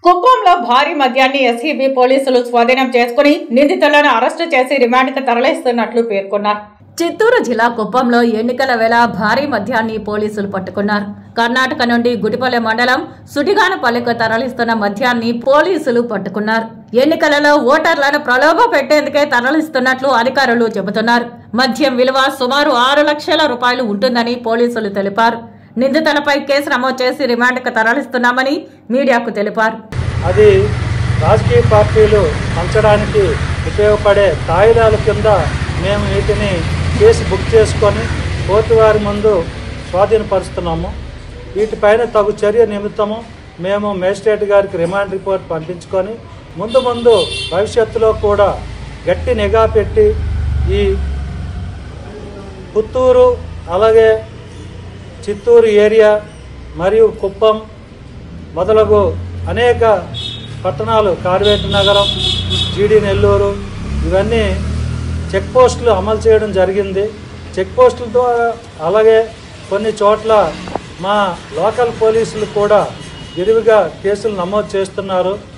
కుప్పంలో భారీ మద్యాన్ని ఎస్ఈబి పోలీసులు స్వాధీనం చేసుకుని నిందితులను అరెస్టు చేసి రిమాండ్కు తరలిస్తున్నట్లు పేర్కొన్నారు చిత్తూరు జిల్లా కుప్పంలో ఎన్నికల వేళ భారీ మద్యాన్ని పోలీసులు పట్టుకున్నారు కర్ణాటక నుండి గుడిపల్లె మండలం సుడిగానపల్లికి తరలిస్తున్న మద్యాన్ని పోలీసులు పట్టుకున్నారు ఎన్నికలలో ఓటర్లను ప్రలోభ పెట్టేందుకే తరలిస్తున్నట్లు అధికారులు చెబుతున్నారు మద్యం విలువ సుమారు ఆరు లక్షల రూపాయలు ఉంటుందని పోలీసులు తెలిపారు నిందితులపై కేసు నమోదు చేసి రిమాండ్కు తరలిస్తున్నామని మీడియాకు తెలిపారు అది రాజకీయ పార్టీలు పంచడానికి ఉపయోగపడే కాగితాల కింద మేము వీటిని కేసు బుక్ చేసుకొని కోర్టు వారి ముందు స్వాధీనపరుస్తున్నాము వీటిపైన తగు చర్య నిమిత్తము మేము మేజిస్ట్రేట్ గారికి రిమాండ్ రిపోర్ట్ పంపించుకొని ముందు ముందు భవిష్యత్తులో కూడా గట్టి నిఘా పెట్టి ఈ పుత్తూరు అలాగే చిత్తూరు ఏరియా మరియు కుప్పం మొదలగు అనేక పట్టణాలు కార్వేటి నగరం జీడి నెల్లూరు ఇవన్నీ చెక్ పోస్టులు అమలు చేయడం జరిగింది చెక్ పోస్టులతో అలాగే కొన్ని చోట్ల మా లోకల్ పోలీసులు కూడా విరివిగా కేసులు నమోదు చేస్తున్నారు